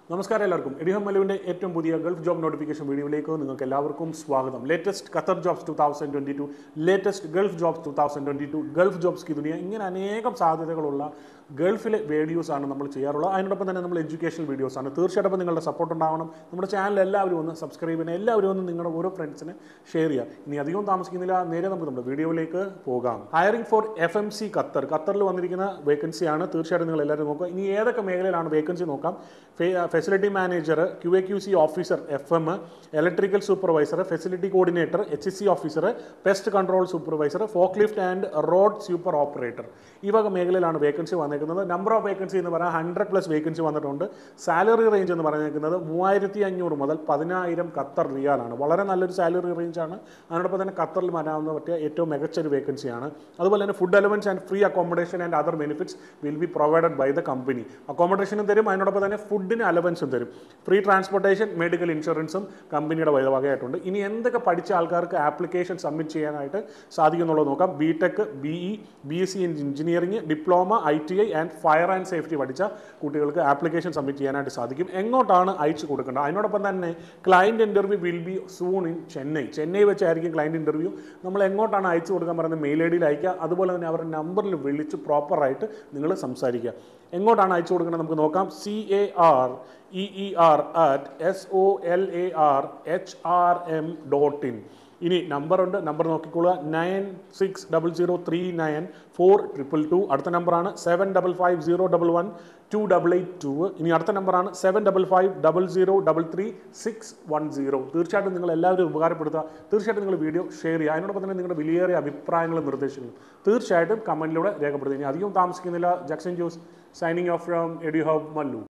നമസ്കാരം എല്ലാവർക്കും എഡിഹം മലുവിൻ്റെ ഏറ്റവും പുതിയ ഗൾഫ് ജോബ് നോട്ടിഫിക്കേഷൻ വീഡിയോയിലേക്ക് നിങ്ങൾക്ക് എല്ലാവർക്കും സ്വാഗതം latest Qatar jobs two thousand twenty two latest Gulf jobs two thousand twenty two Gulf jobs കി ദുനിയ ഇങ്ങനെ അനേകം സാധ്യതകളുള്ള ഗൾഫിലെ വീഡിയോസ് ആണ് നമ്മൾ ചെയ്യാറുള്ളത് അതിനോടൊപ്പം തന്നെ നമ്മൾ എഡ്യൂക്കേഷണൽ വീഡിയോസ് ആണ് തീർച്ചയായിട്ടും നിങ്ങളുടെ സപ്പോർട്ട് ഉണ്ടാവണം നമ്മുടെ ചാനൽ എല്ലാവരും ഒന്ന് സബ്സ്ക്രൈബ് ചെയ്യണം എല്ലാവരും ഒന്ന് നിങ്ങളുടെ ഓരോ ഫ്രണ്ട്സിന് ഷെയർ ചെയ്യുക ഇനി അധികം താമസിക്കുന്നില്ല നേരെ നമുക്ക് നമ്മുടെ വീഡിയോയിലേക്ക് പോകാം hiring for F M C Qatar ഖത്തറിൽ വന്നിരിക്കുന്ന വേക്കൻസിയാണ് തീർച്ചയായിട്ടും നിങ്ങൾ എല്ലാവരും നോക്കുക ഇനി ഏതൊക്കെ മേഖലയിലാണ് വേക്കൻസി നോക്കാം facility manager Q A Q C officer F M electrical supervisor facility coordinator H C officer pest control supervisor forklift and road super operator ഈ വക മേഖലയിലാണ് വേക്കൻസി വന്നേക്കുന്നത് നമ്പർ ഓഫ് വേക്കൻസി എന്ന് പറഞ്ഞാൽ ഹൺഡ്രഡ് പ്ലസ് വേക്കൻസി വന്നിട്ടുണ്ട് salary range എന്ന് പറഞ്ഞേക്കുന്നത് മൂവായിരത്തി അഞ്ഞൂറ് മുതൽ പതിനായിരം ഖത്തർ റിയാലാണ് വളരെ നല്ലൊരു സാലറി റേഞ്ചാണ് അതിനോടൊപ്പം തന്നെ ഖത്തറിൽ വരാവുന്ന പറ്റിയ ഏറ്റവും മികച്ച ഒരു വേക്കൻസിയാണ് അതുപോലെ തന്നെ food allowance and free accommodation and other benefits will be provided by the company അക്കോമഡേഷനും തരും അതിനോടൊപ്പം തന്നെ ഫുഡിന് അലവൻസും തരും ഫ്രീ ട്രാൻസ്പോർട്ടേഷൻ മെഡിക്കൽ ഇൻഷുറൻസും കമ്പനിയുടെ വക- വകയായിട്ടുണ്ട് ഇനി എന്തൊക്കെ പഠിച്ച ആൾക്കാർക്ക് ആപ്ലിക്കേഷൻ സബ്മിറ്റ് ചെയ്യാനായിട്ട് സാധിക്കും എന്നുള്ളത് നോക്കാം B tech B E B S C engineering diploma I T I and fire and safety പഠിച്ച കുട്ടികൾക്ക് ആപ്ലിക്കേഷൻ സബ്മിറ്റ് ചെയ്യാനായിട്ട് സാധിക്കും എങ്ങോട്ടാണ് അയച്ചു കൊടുക്കേണ്ടത് അതിനോടൊപ്പം തന്നെ client interview will be soon in Chennai Chennai വെച്ചായിരിക്കും ക്ലയൻറ്റ് ഇൻ്റർവ്യൂ നമ്മൾ എങ്ങോട്ടാണ് അയച്ചു കൊടുക്കാൻ പറയുന്നത് മെയിൽ ഐ ഡിയിൽ അയക്കുക അതുപോലെ തന്നെ അവരുടെ നമ്പറിൽ വിളിച്ച് പ്രോപ്പറായിട്ട് നിങ്ങൾ സംസാരിക്കുക എങ്ങോട്ടാണ് അയച്ചു കൊടുക്കുന്നത് നമുക്ക് നോക്കാം C A R E E R at S O L A R H R M dot in ഇനി നമ്പറുണ്ട് നമ്പർ നോക്കിക്കൊള്ളുക nine six double zero three nine four triple two അടുത്ത നമ്പറാണ് seven double five zero double one two double eight two ഇനി അടുത്ത നമ്പറാണ് seven double five double zero double three six one zero തീർച്ചയായിട്ടും നിങ്ങൾ എല്ലാവരും ഉപകാരപ്പെടുത്തുക തീർച്ചയായിട്ടും നിങ്ങൾ വീഡിയോ ഷെയർ ചെയ്യുക അതിനോടൊപ്പം തന്നെ നിങ്ങളുടെ വിലയേറിയ അഭിപ്രായങ്ങളും നിർദ്ദേശങ്ങളും തീർച്ചയായിട്ടും കമൻറ്റിലൂടെ രേഖപ്പെടുത്തുക ഇനി അധികം താമസിക്കുന്നില്ല Jackson Jose signing off from ED hub Mallu